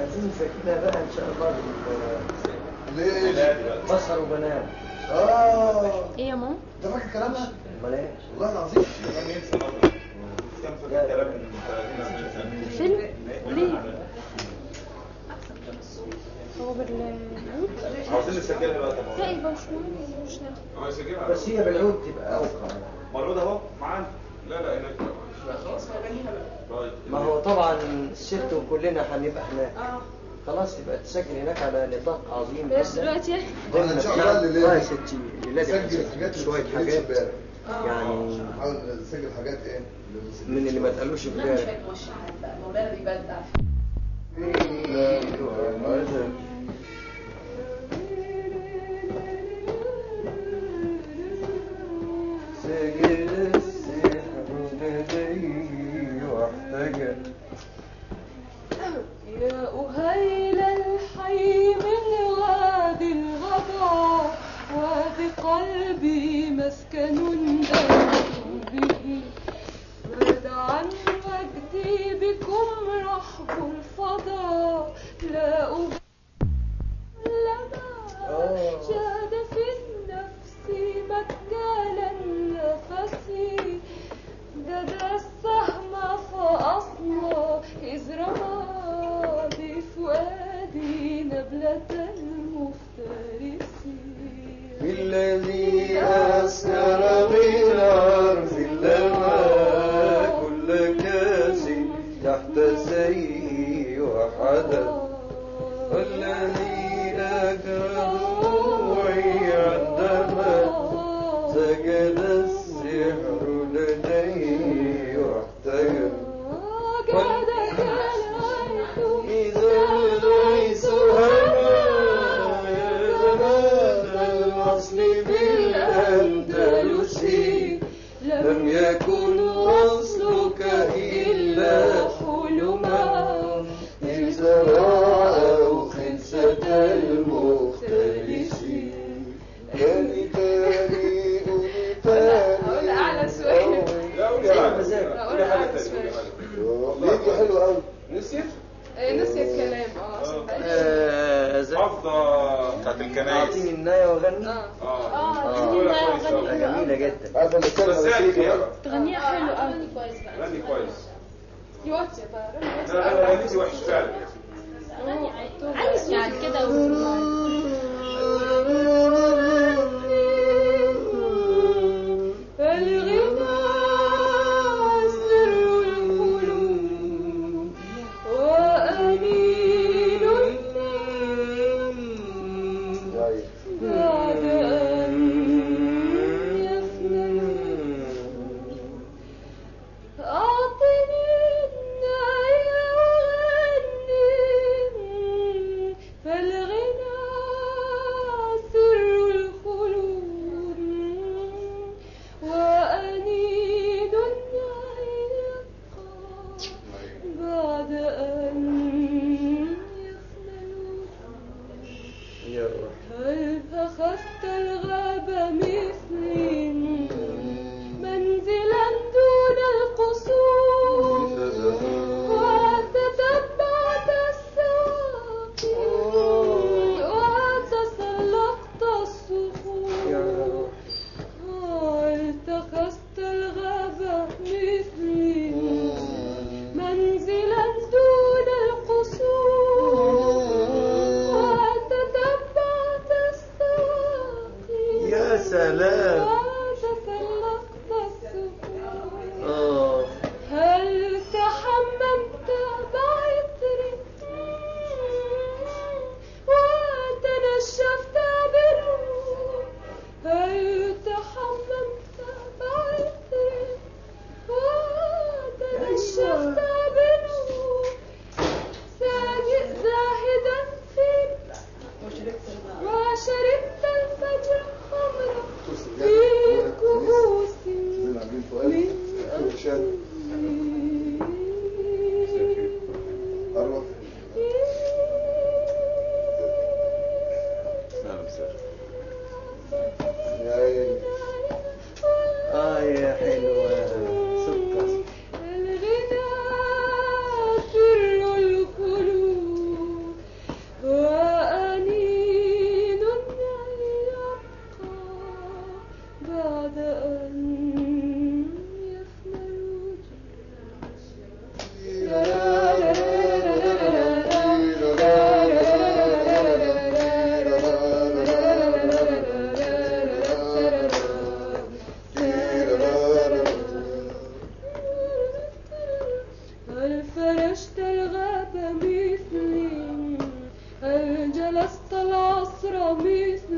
عايزين نسجلها بقى ان شاء الله بال- ليه؟ بصر وبنات اه ايه يا ماما ده فاكر كلامها؟ امال ايه؟ والله العظيم كان ينسى برضه كان فاكر كلام من 30 سنه الفيلم ليه هو بالعود عاوزين نسجلها بقى لا طبعا يبقى مش مهم مش نافع. اه يسجلها بس هي بالعود تبقى اوقع مرعود اهو معانا لا لا هناك خلاص هغنيها بقى طيب ما هو طبعا الست وكلنا هنبقى هناك اه خلاص يبقى تسجل هناك على نطاق عظيم بلاش جدا. دلوقتي يعني أنا إن شاء الله الليلة اه يا دي ستي الليلة دي سجل هنسجل حاجات شوية اللي حاجات امبارح يعني نحاول نسجل حاجات ايه؟ من اللي ما اتقالوش لا مش امبارح هيك موشعات بقى ما بالك بيبدع سجل السحر لدي واحتجر يا أهيل الحي من وادي الغضا وادي قلبي مسكن دائم به بعد عن مجدي بكم رحب الفضا لا أبالي لما جاد في النفس مكالا نفسي ددا السهم فأصلى إذ رمى بفؤادي نبلة المفترس بالذي أسكر من عرف اللمى كل كاس تحت سي وحدث والذي أكره روعي عندما سجد السحر لديه واحتجر كادك العيش إذا ليس هما يا زمان الأصل بالأندلسي لم يكن أصلك إلا حلما إذا رأوا خلسة المختلس كان تاني أقول أعلى شوية لا قول يا بعد مزاج. قول حاجه ثانيه قول حاجه بيجي حلو قوي نسيت إيه، نسيت كلام اه آه، زي- حافظه بتاعت الكنايس أعطيني النايه وغني اه اه اه قولها تغنيها كويس وغني أوي. جميلة جدا عارفه اللي كان بس ساعد فيها على بقى تغنيها حلو قوي كويس بقى غني كويس يوطي طيب لا لا لا غنيتي وحش فعلا عايز يعني كده و- الغنى سر القلوب وأنين طيب. بعد أن يفنى أعطني الناي وغني الغاب مثلي هل جلست العصر مثلي